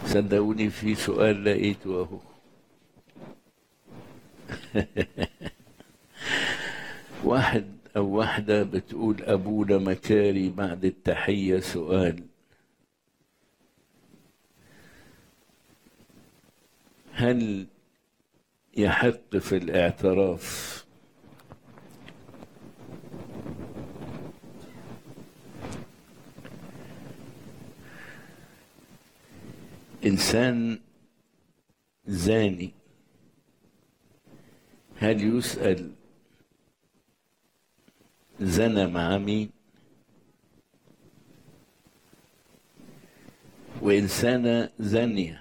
صدقوني في سؤال لقيته اهو واحد او واحدة بتقول ابونا مكاري بعد التحية سؤال هل يحق في الاعتراف انسان زاني هل يسأل زنى مع مين وإنسانة زانية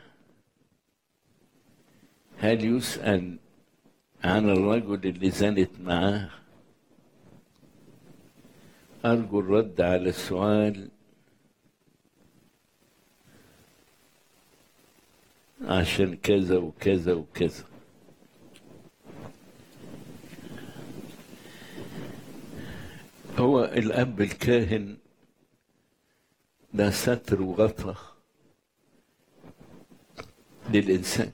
هل يسأل عن الرجل اللي زنت معاه أرجو الرد على السؤال عشان كذا وكذا وكذا هو الأب الكاهن ده ستر وغطى للإنسان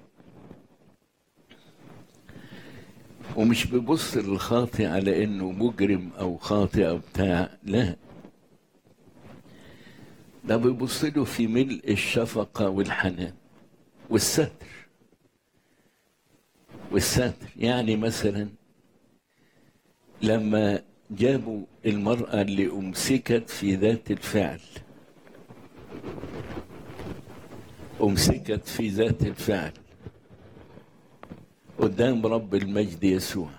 ومش بيبص للخاطئ على إنه مجرم أو خاطئ أو بتاع لا ده بيبص له في ملء الشفقة والحنان والستر والستر يعني مثلا لما جابوا المرأة اللي أمسكت في ذات الفعل أمسكت في ذات الفعل قدام رب المجد يسوع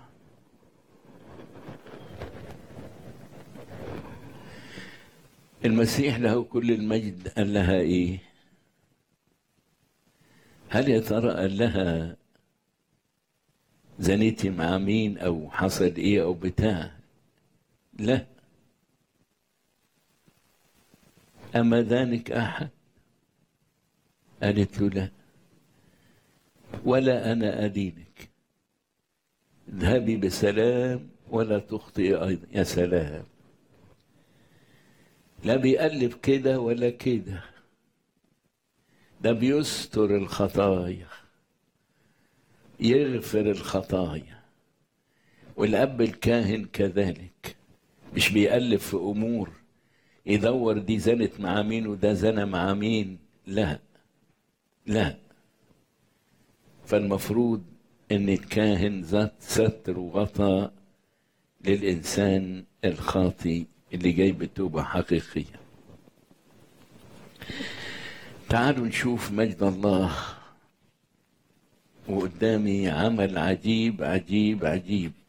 المسيح له كل المجد قال لها ايه هل يا ترى قال لها زنيتي مع مين او حصل ايه او بتاع لا أما ذلك أحد قالت له لا ولا أنا أدينك اذهبي بسلام ولا تخطئي أيضا يا سلام لا بيقلب كده ولا كده ده بيستر الخطايا يغفر الخطايا والأب الكاهن كذلك مش بيألف في أمور يدور دي زنت مع مين وده زنى مع مين لا لا فالمفروض ان الكاهن ذات ستر وغطاء للانسان الخاطي اللي جاي بتوبه حقيقيه تعالوا نشوف مجد الله وقدامي عمل عجيب عجيب عجيب